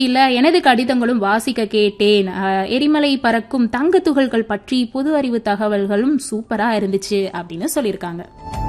இல்ல எனது கடிதங்களும் வாசிக்க கேட்டேன் அஹ், எரிமலை பறக்கும் தங்க துகள்கள் பற்றி பொது அறிவு தகவல்களும் சூப்பரா இருந்துச்சு அப்படின்னு சொல்லியிருக்காங்க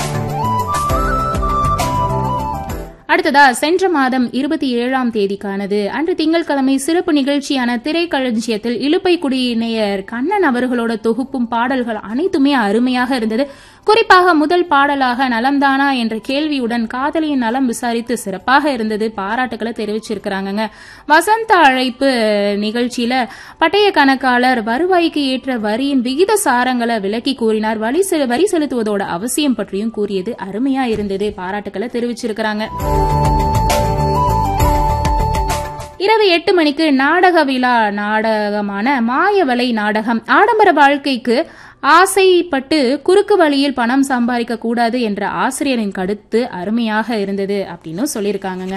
அடுத்ததா சென்ற மாதம் இருபத்தி ஏழாம் தேதிக்கானது அன்று திங்கட்கிழமை சிறப்பு நிகழ்ச்சியான திரைக்களஞ்சியத்தில் இலுப்பை குடியினையர் கண்ணன் அவர்களோட தொகுப்பும் பாடல்கள் அனைத்துமே அருமையாக இருந்தது குறிப்பாக முதல் பாடலாக நலம்தானா என்ற கேள்வியுடன் காதலியின் நலம் விசாரித்து சிறப்பாக இருந்தது பாராட்டுக்களை தெரிவிச்சிருக்கிறாங்கங்க வசந்த அழைப்பு நிகழ்ச்சியில பட்டய கணக்காளர் வருவாய்க்கு ஏற்ற வரியின் விகித சாரங்களை விளக்கி கூறினார் வரி செலு- வரி செலுத்துவதோட அவசியம் பற்றியும் கூறியது அருமையா இருந்தது பாராட்டுக்களை தெரிவிச்சிருக்கிறாங்க இரவு எட்டு மணிக்கு நாடக விழா நாடகமான மாயவலை நாடகம் ஆடம்பர வாழ்க்கைக்கு ஆசைப்பட்டு குறுக்கு வழியில் பணம் சம்பாதிக்க கூடாது என்ற ஆசிரியரின் கருத்து அருமையாக இருந்தது அப்படின்னு சொல்லியிருக்காங்கங்க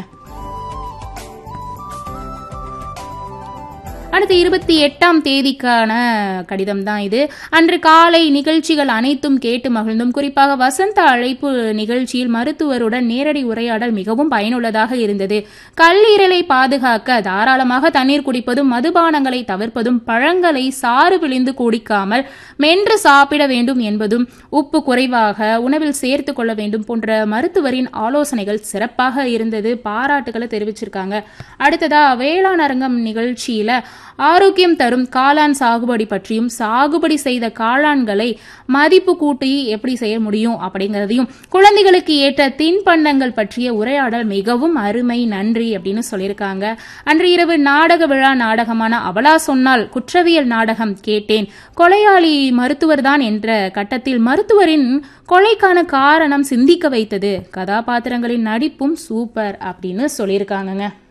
அடுத்து இருபத்தி எட்டாம் தேதிக்கான கடிதம் தான் இது அன்று காலை நிகழ்ச்சிகள் அனைத்தும் கேட்டு மகிழ்ந்தும் குறிப்பாக வசந்த அழைப்பு நிகழ்ச்சியில் மருத்துவருடன் நேரடி உரையாடல் மிகவும் பயனுள்ளதாக இருந்தது கல்லீரலை பாதுகாக்க தாராளமாக தண்ணீர் குடிப்பதும் மதுபானங்களை தவிர்ப்பதும் பழங்களை சாறு விழிந்து குடிக்காமல் மென்று சாப்பிட வேண்டும் என்பதும் உப்பு குறைவாக உணவில் சேர்த்து கொள்ள வேண்டும் போன்ற மருத்துவரின் ஆலோசனைகள் சிறப்பாக இருந்தது பாராட்டுகளை தெரிவிச்சிருக்காங்க அடுத்ததா வேளாண் அரங்கம் நிகழ்ச்சியில ஆரோக்கியம் தரும் காளான் சாகுபடி பற்றியும் சாகுபடி செய்த காளான்களை மதிப்பு கூட்டி எப்படி செய்ய முடியும் அப்படிங்கறதையும் குழந்தைகளுக்கு ஏற்ற தின்பண்டங்கள் பற்றிய உரையாடல் மிகவும் அருமை நன்றி அப்படின்னு சொல்லியிருக்காங்க அன்று இரவு நாடக விழா நாடகமான அவளா சொன்னால் குற்றவியல் நாடகம் கேட்டேன் கொலையாளி மருத்துவர்தான் என்ற கட்டத்தில் மருத்துவரின் கொலைக்கான காரணம் சிந்திக்க வைத்தது கதாபாத்திரங்களின் நடிப்பும் சூப்பர் அப்படின்னு சொல்லியிருக்காங்கங்க